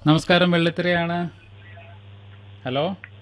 നമസ്കാരം വെള്ളിത്തിരയാണ് hello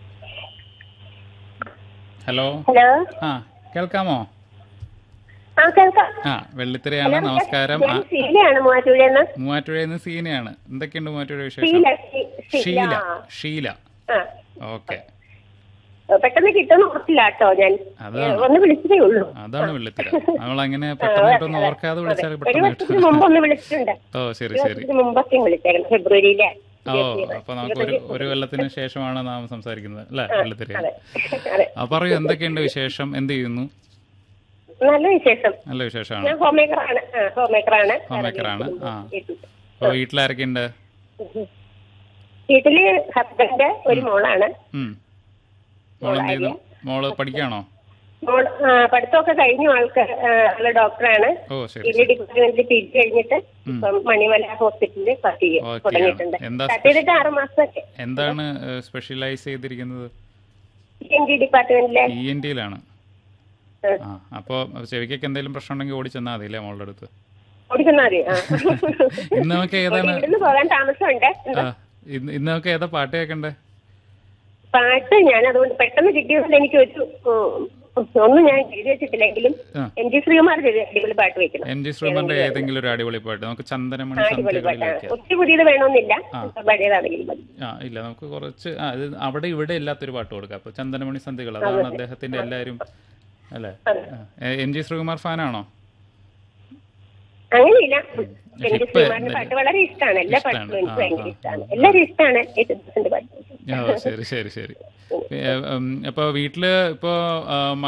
hello hello ആ കേൾക്കാമോ ആ കേൾക്കാം ആ വെള്ളിത്തിരയാണ് നമസ്കാരം ആ ഞാൻ ഷീലയാണ് മൂവാറ്റുപുഴന്ന് മൂവാറ്റുപുഴയിൽ നിന്ന് സീനയാണ് എന്തൊക്കെയുണ്ട് മൂവാറ്റുപുഴ വിശേഷം ഷീല ഷീ- ഷീല ഷീല ഷീല ആ ഓക്കെ പെട്ടെന്ന് കിട്ടുന്ന ഓർത്തില്ല കേട്ടോ ഞാൻ അതാണ്. ഏ, ഒന്ന് വിളിച്ചതേ ഉള്ളൂ അതാണ് വെള്ളിത്തിര നമ്മൾ അങ്ങനെ പെട്ടെന്ന് കിട്ടുന്ന ഓർക്കാതെ വിളിച്ചാൽ ഒരു പെട്ടെന്ന് വർഷത്തിന് കിട്ടും മുമ്പ് ഒന്ന് വിളിച്ചിട്ടുണ്ട് ഓ ശരി ഒരു ശരി വർഷത്തിന് മുമ്പൊക്കെ വിളിച്ചേക്കണം ഫെബ്രുവരിയിലെ ഓ അപ്പൊ നമുക്ക് ഒരു ഒരു കൊല്ലത്തിന് ശേഷമാണ് നാം സംസാരിക്കുന്നത് അല്ലേ വെള്ളിത്തിര അതെ അതെ ആ പറയൂ എന്തൊക്കെയുണ്ട് വിശേഷം എന്ത് ചെയ്യുന്നു നല്ല വിശേഷം നല്ല വിശേഷമാണ് ഞാൻ ഹോം മേക്കറാണ് ആ ഹോം മേക്കറാണ് ഹോം മേക്കറാണ് ആ അപ്പൊ വീട്ടിലാരൊക്കെയുണ്ട് വീട്ടില് ഹസ്ബൻഡ് ഒരു മോളാണ് ഉം മോൾ എന്ത് ചെയ്യുന്നു മോള് പഠിക്കാണോ മോൾ ആ, പഠിത്തമൊക്കെ കഴിഞ്ഞു ആൾക്ക് ആ, ആള് ഡോക്ടറാണ് ഓ ശരി ഇന്ത്യ ഡിപ്പാർട്ട്മെന്റിൽ പി ജി കഴിഞ്ഞിട്ട് ഇപ്പം മണിമല ഹോസ്പിറ്റലിൽ വർക്ക് ചെയ്യും ഓക്കെയാണ്. തുടങ്ങിയിട്ടുണ്ട് എന്താ സ്റ്റാർട്ട് ചെയ്തിട്ട് ആറ് മാസമൊക്കെ എന്താണ് സ്പെഷ്യലൈസ് ചെയ്തിരിക്കുന്നത് എൻ ഡി ഡിപ്പാർട്ട്മെന്റിലെ ഇ എൻ ടിയിലാണ് ഉം. ആ അപ്പോൾ ചെവിക്കൊക്കെ എന്തെങ്കിലും പ്രശ്നം ഉണ്ടെങ്കിൽ ഓടി ചെന്നാൽ മതി അല്ലേ മോളുടെ അടുത്ത് ഓടിക്കുന്ന മതി ആ. ഇന്ന് നമുക്ക് ഏതാണ് ഇവിടുന്ന് പോകാൻ താമസമുണ്ട് ആ ഇന്ന് ഇന്ന് നമുക്ക് ഏതാ പാട്ട് കേൾക്കണ്ടേ പാട്ട് ഞാൻ അതുകൊണ്ട് പെട്ടെന്ന് കിട്ടിയതുകൊണ്ട് എനിക്ക് ഒരു ഉം, ഒന്നും ഞാൻ എഴുതി വെച്ചിട്ടില്ലെങ്കിലും ആ. എം ജി ശ്രീകുമാർ ചെയ്ത അടിപൊളി പാട്ട് വെക്കണം എൻ ജി ശ്രീമന്റെ ഏതെങ്കിലും ഒരു അടിപൊളി പാട്ട് നമുക്ക് ചന്ദനമണി അടിപൊളി പാട്ടാണ് സന്ധ്യകളിലേക്ക് ഒത്തിരി പുതിയത് വേണമെന്നില്ല പഴയതാണെങ്കിലും മതി ആ ഇല്ല നമുക്ക് കുറച്ച് ആ ഇത് അവിടെ ഇവിടെ ഇല്ലാത്തൊരു പാട്ട് കൊടുക്കാം അപ്പൊ ചന്ദനമണി സന്ധികൾ അതാണ് അദ്ദേഹത്തിന്റെ എല്ലാവരും അല്ലേ ആ. എ- എൻ ജി ശ്രീകുമാർ ഫാനാണോ അങ്ങനെയില്ല എം ജി ഇപ്പൊ ശ്രീകുമാറിന്റെ എന്തായാലും പാട്ട് വളരെ ഇഷ്ടമാണ് എല്ലാ ഇഷ്ടാണ്. പാട്ടും എനിക്ക് ആ, ഭയങ്കര ആ, ഇഷ്ടമാണ് എല്ലാവരും ഇഷ്ടമാണ് യേശുദാസിന്റെ പാട്ട് ഓ ശരി ശരി ശരി ഏ, ഉം, അപ്പൊ വീട്ടില് ഇപ്പോ ആ,